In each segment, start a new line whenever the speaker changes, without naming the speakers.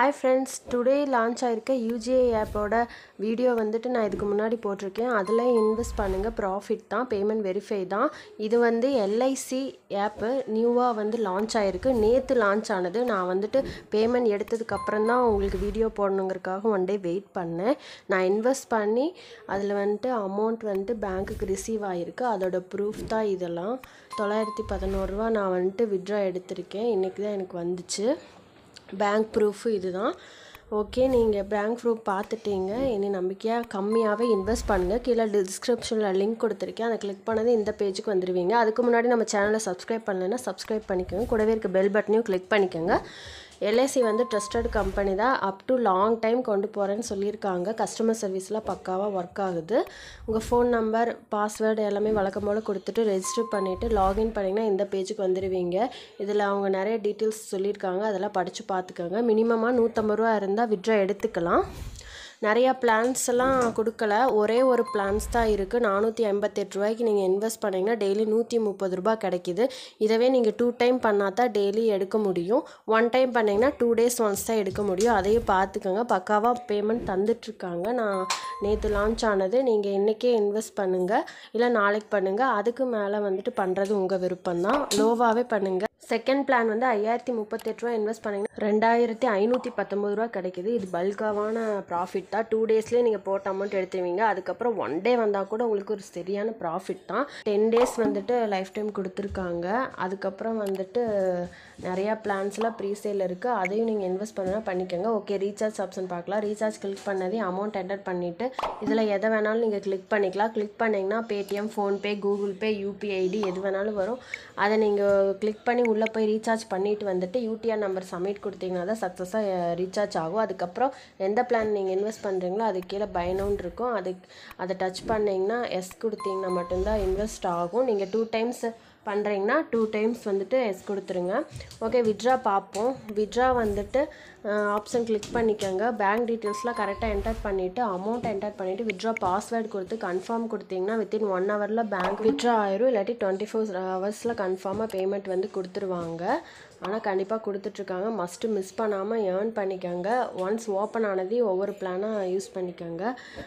hi friends today launch ஆயிருக்க யூஜிஐ ஆப்போட video வந்துட்டு நான் இதுக்கு முன்னாடி போட்டிருக்கேன் அதில் இன்வெஸ்ட் பண்ணுங்கள் ப்ராஃபிட் தான் பேமெண்ட் வெரிஃபை தான் இது வந்து எல்ஐசி ஆப்பு நியூவாக வந்து லான்ச் ஆயிருக்கு நேற்று லான்ச் ஆனது நான் வந்துட்டு பேமெண்ட் எடுத்ததுக்கப்புறம் தான் உங்களுக்கு வீடியோ போடணுங்கிறதுக்காக ஒன் டே வெயிட் பண்ணேன் நான் இன்வெஸ்ட் பண்ணி அதில் வந்துட்டு அமௌண்ட் வந்துட்டு பேங்க்குக்கு ரிசீவ் ஆகிருக்கு அதோட ப்ரூஃப் தான் இதெல்லாம் தொள்ளாயிரத்தி பதினோருவா நான் வந்துட்டு விட்ரா எடுத்திருக்கேன் இன்றைக்கி தான் எனக்கு வந்துச்சு பேங்க் ப்ரூஃபு இதுதான் ஓகே நீங்கள் பேங்க் ப்ரூஃப் பார்த்துட்டீங்க இனி நம்பிக்கையாக கம்மியாகவே இன்வெஸ்ட் பண்ணுங்கள் கீழே டிஸ்கிரிப்ஷனில் லிங்க் கொடுத்துருக்கேன் அதை கிளிக் பண்ணது இந்த பேஜுக்கு வந்துடுவீங்க அதுக்கு முன்னாடி நம்ம சேனலை சப்ஸ்கிரைப் பண்ணலைன்னா சப்ஸ்கிரைப் பண்ணிக்கோங்க கூடவே இருக்க பெல் பட்டனையும் கிளிக் பண்ணிக்கோங்க எல்ஐசி வந்து ட்ரஸ்டட் கம்பெனி தான் அப் டு லாங் டைம் கொண்டு போகிறேன்னு சொல்லியிருக்காங்க கஸ்டமர் சர்வீஸ்லாம் பக்காவாக ஒர்க் ஆகுது உங்கள் ஃபோன் நம்பர் பாஸ்வேர்டு எல்லாமே வழக்கம் போல் கொடுத்துட்டு ரெஜிஸ்டர் பண்ணிவிட்டு லாகின் பண்ணிங்கன்னா இந்த பேஜுக்கு வந்துடுவீங்க இதில் அவங்க நிறைய டீட்டெயில்ஸ் சொல்லியிருக்காங்க அதெல்லாம் படித்து பார்த்துக்கோங்க மினிமமாக நூற்றம்பது ரூபா இருந்தால் விட்ரா எடுத்துக்கலாம் நிறையா பிளான்ஸ் எல்லாம் கொடுக்கல ஒரே ஒரு பிளான்ஸ் தான் இருக்குது நானூற்றி ஐம்பத்தெட்டு ரூபாய்க்கு நீங்கள் இன்வெஸ்ட் பண்ணிங்கன்னா டெய்லி நூற்றி முப்பது ரூபாய் கிடைக்கிது இதவே நீங்கள் டூ டைம் பண்ணால் தான் டெய்லி எடுக்க முடியும் ஒன் டைம் பண்ணிங்கன்னா டூ டேஸ் ஒன்ஸ் தான் எடுக்க முடியும் அதையும் பார்த்துக்கோங்க பக்காவாக பேமெண்ட் தந்துட்டுருக்காங்க நான் நேற்று லான்ச் ஆனது நீங்கள் இன்றைக்கே இன்வெஸ்ட் பண்ணுங்கள் இல்லை நாளைக்கு பண்ணுங்கள் அதுக்கு மேலே வந்துட்டு பண்ணுறது உங்கள் விருப்பம் தான் லோவாகவே பண்ணுங்கள் செகண்ட் பிளான் வந்து ஐயாயிரத்தி முப்பத்தெட்டு ரூபா இன்வெஸ்ட் பண்ணிங்கன்னா ரெண்டாயிரத்தி ஐநூற்றி பத்தொம்பது ரூபா கிடைக்குது இது பல்காவான ப்ராஃபிட் தான் டூ டேஸ்லேயே நீங்கள் போட்ட அமௌண்ட் எடுத்துவீங்க அதுக்கப்புறம் ஒன் டே வந்தால் கூட உங்களுக்கு ஒரு சரியான ப்ராஃபிட் தான் டென் டேஸ் வந்துட்டு லைஃப் டைம் கொடுத்துருக்காங்க அதுக்கப்புறம் வந்துட்டு நிறையா பிளான்ஸ்லாம் ப்ரீசேல் இருக்குது அதையும் நீங்கள் இன்வெஸ்ட் பண்ணா பண்ணிக்கோங்க ஓகே ரீசார்ஜ் ஆப்ஷன் பார்க்கலாம் ரீசார்ஜ் கிளிக் பண்ணதே அமௌண்ட் என்டர் பண்ணிவிட்டு இதில் எதை வேணாலும் நீங்கள் கிளிக் பண்ணிக்கலாம் கிளிக் பண்ணிங்கன்னா Paytm PhonePe Google Pay UPI ID எது வேணாலும் வரும் அதை நீங்கள் கிளிக் பண்ணி உள்ளே போய் ரீசார்ஜ் பண்ணிட்டு வந்துட்டு யூடிஆர் நம்பர் சப்மிட் கொடுத்தீங்கன்னா தான் சக்ஸஸாக ரீசார்ஜ் ஆகும் அதுக்கப்புறம் எந்த பிளான் நீங்கள் இன்வெஸ்ட் பண்ணுறீங்களோ அது கீழே பைனவுண்ட் இருக்கும் அது அதை டச் பண்ணிங்கன்னா எஸ் கொடுத்தீங்கன்னா மட்டும்தான் இன்வெஸ்ட் ஆகும் நீங்கள் டூ டைம்ஸ் பண்ணுறீங்கன்னா டூ டைம்ஸ் வந்துட்டு எஸ் கொடுத்துருங்க ஓகே விட்ரா பார்ப்போம் விட்ரா வந்துட்டு ஆப்ஷன் கிளிக் பண்ணிக்கோங்க பேங்க் டீட்டெயில்ஸ்லாம் கரெக்டாக என்டர் பண்ணிவிட்டு அமௌண்ட் என்டர் பண்ணிவிட்டு விட்ரா பாஸ்வேர்டு கொடுத்து கன்ஃபார்ம் கொடுத்தீங்கன்னா வித்தின் ஒன் ஹவரில் பேங்க் விட்ரா ஆயிரும் இல்லாட்டி டுவெண்ட்டி ஃபோர் ஹவர்ஸில் கன்ஃபார்மாக பேமெண்ட் வந்து கொடுத்துருவாங்க ஆனால் கண்டிப்பாக கொடுத்துட்ருக்காங்க மஸ்ட்டு மிஸ் பண்ணாமல் ஏர்ன் பண்ணிக்கோங்க ஒன்ஸ் ஓப்பன் ஆனதே ஒவ்வொரு பிளானாக யூஸ் பண்ணிக்கோங்க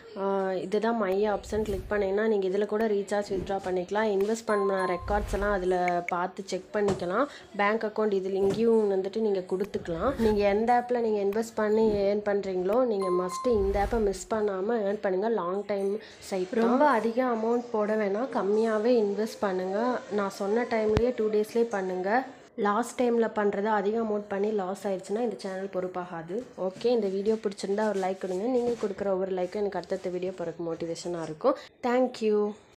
இதுதான் மைய ஆப்ஷன் கிளிக் பண்ணிங்கன்னா நீங்கள் இதில் கூட ரீசார்ஜ் வித்ட்ரா பண்ணிக்கலாம் இன்வெஸ்ட் பண்ண ரெக்கார்ட்ஸ் எல்லாம் அதில் பார்த்து செக் பண்ணிக்கலாம் பேங்க் அக்கௌண்ட் இதில் இங்கேயும் வந்துட்டு நீங்கள் கொடுத்துக்கலாம் நீங்கள் எந்த ஆப்பில் நீங்கள் இன்வெஸ்ட் பண்ணி ஏர்ன் பண்ணுறீங்களோ நீங்கள் மஸ்ட்டு இந்த ஆப்பை மிஸ் பண்ணாமல் ஏர்ன் பண்ணுங்கள் லாங் டைம் சைட் ரொம்ப அதிக அமௌண்ட் போட வேணாம் கம்மியாகவே இன்வெஸ்ட் பண்ணுங்கள் நான் சொன்ன டைம்லேயே டூ டேஸ்லேயே பண்ணுங்கள் லாஸ்ட் டைமில் பண்ணுறது அதிக அமௌண்ட் பண்ணி லாஸ் ஆயிடுச்சுன்னா இந்த சேனல் பொறுப்பாகாது ஓகே இந்த வீடியோ பிடிச்சிருந்தா ஒரு லைக் கொடுங்க நீங்கள் கொடுக்குற ஒவ்வொரு லைக்கும் எனக்கு அடுத்தடுத்த வீடியோ போகிறதுக்கு மோட்டிவேஷனாக இருக்கும் தேங்க்யூ